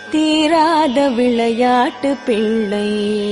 தீராத விளையாட்டு பிள்ளை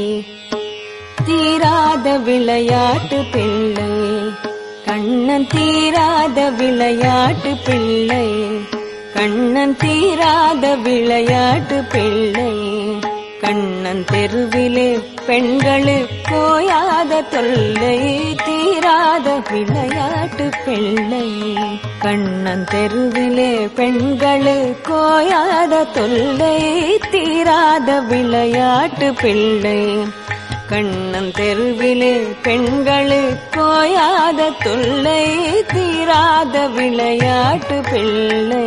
தீராத விளையாட்டு பிள்ளை கண்ணன் தீராத விளையாட்டு பிள்ளை கண்ணன் தீராத விளையாட்டு பிள்ளை கண்ணன் தெருவிலே பெண்களு கோயாத தொல்லை தீராத விளையாட்டு பிள்ளை கண்ணன் தெருவிலே பெண்களு கோயாத தொல்லை தீராத விளையாட்டு பிள்ளை கண்ணன் தெருவிலே பெண்களு கோயாத தொல்லை தீராத விளையாட்டு பிள்ளை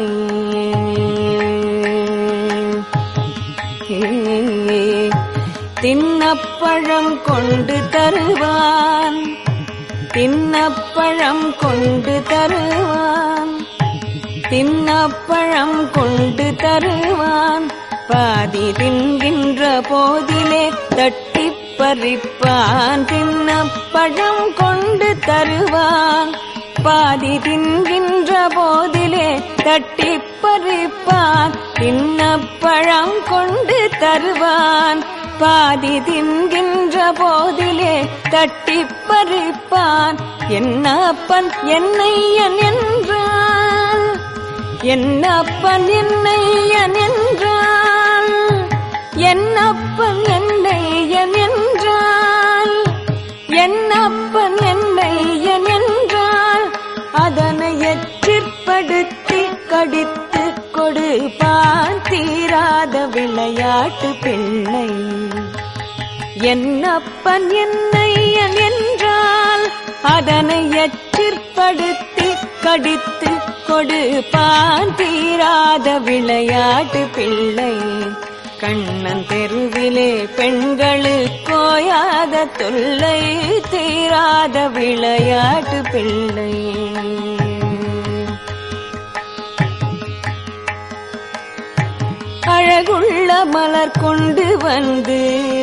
தின்னப்பழம் கொண்டு தருவான் தின்னப்பழம் கொண்டு தருவான் தின்னப்பழம் கொண்டு தருவான் பாதி தின்கின்ற போதிலே தட்டி பறிப்பான் தின்னப்பழம் கொண்டு தருவான் பாதி தின்கின்ற போதிலே தட்டி பறிப்பான் தின்னப்பழம் கொண்டு தருவான் பாதி தின்கின்ற போதிலே தட்டி பறிப்பான் என்னப்பன் என்னையன் என்றான் என்னப்பன் என்னையன் என்றான் என்னப்பன் என்னையன் என்றான் என்னப்பன் என்னையன் என்றால் அதனை எச்சிற்படுத்தி கடித்து கொடுப்பான் தீராத விளையாட்டு பிள்ளை என்னப்பன் என்னையன் என்றால் அதனை எச்சிற்படுத்தி கடித்து கொடுப்பான் தீராத விளையாட்டு பிள்ளை கண்ணன் தெருவிலே பெண்களு கோயாத தொல்லை தீராத விளையாட்டு பிள்ளை அழகுள்ள மலர் கொண்டு வந்து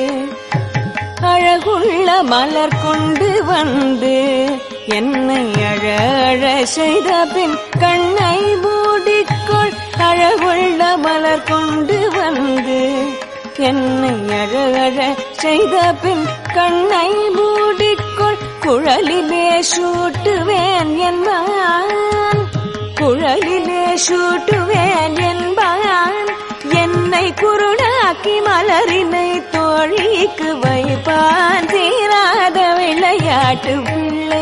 அழகுள்ள மலர் கொண்டு வந்து என்னை அழ அழ செய்த பின் கண்ணை மூடிக்கொள் அழகுள்ள மலர் கொண்டு வந்து என்னை அழ அழ செய்த பின் கண்ணை மூடிக்கொள் குழலிலே சூட்டுவேன் என்பான் குழலிலே சூட்டுவேன் என்பான் என்னை குருடாக்கி மலரினை தோழிக்கு வைப்பான் தீராத விளையாட்டு பிள்ளை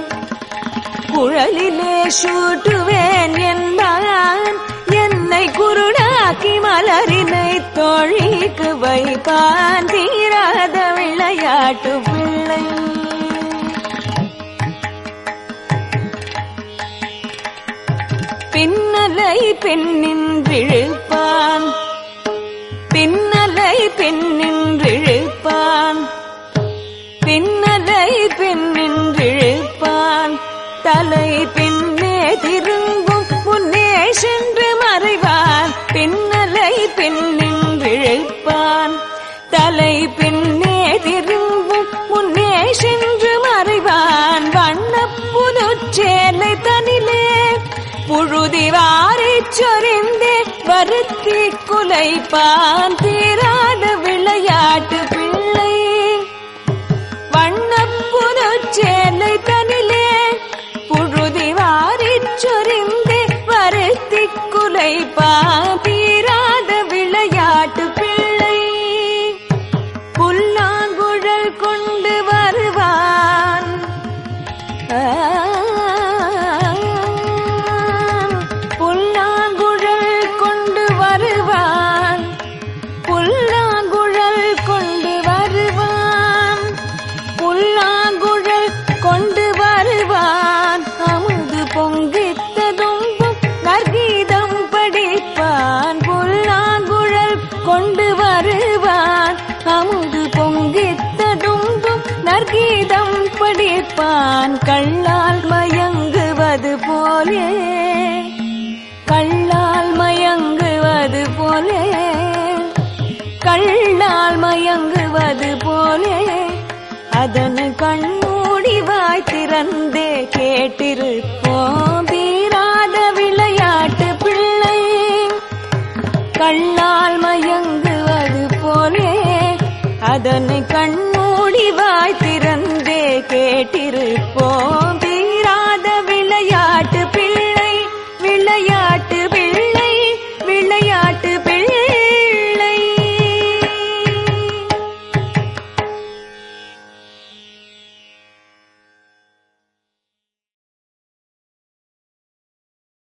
குழலிலே சூட்டுவேன் என்பான் என்னை குருடாக்கி மலரினை தோழிக்கு வைப்பான் தீராத விளையாட்டு பிள்ளை பின்னலை பெண்ணின்றிழுப்பான் பின்னலை பெண்ணின்றிழுப்பான் பின்னலை பெண்ணின்றிழுப்பான் தலை பின்னே திரும்பும் முன்னே சென்று மறைவான் பின்னலை பெண்ணின்றிழுப்பான் தலை பின்னே திரும்பும் முன்னே சென்று மறைவான் வண்ணப் புதுச்சேலை தனிலே புழுதி வாரிச் சொரிந்தே வருத்தி குலைப்பான் தீராத விளையாட்டு பிள்ளை வண்ணப் புதுச்சேலை தனிலே புழுதி வாரிச் சொரிந்தே வருத்தி குலைப்பான் தீராத விளையாட்டு பிள்ளை புல்லாங்குழல் கொண்டு வருவான் புல்லாங்குழல் கொண்டு வருவான் புல்லாங்குழல் கொண்டு வருவான் புல்லாங்குழல் கொண்டு வருவான் அமுது பொங்கித்ததும் நற்கீதம் படிப்பான் புல்லாங்குழல் கொண்டு வருவான் அமுது பொங்கித்ததும் நற்கீதம் படிப்பான் கள்ளால் மயங்குவது போலே கள்ளால் மயங்குவது போலே கள்ளால் மயங்குவது போலே அதனை கண்மூடி வாய் திறந்தே கேட்டிருப்போம் தீராத விளையாட்டு பிள்ளை கள்ளால் மயங்க அதனை கண்மூடி வாய் திறந்தே கேட்டிருப்போம்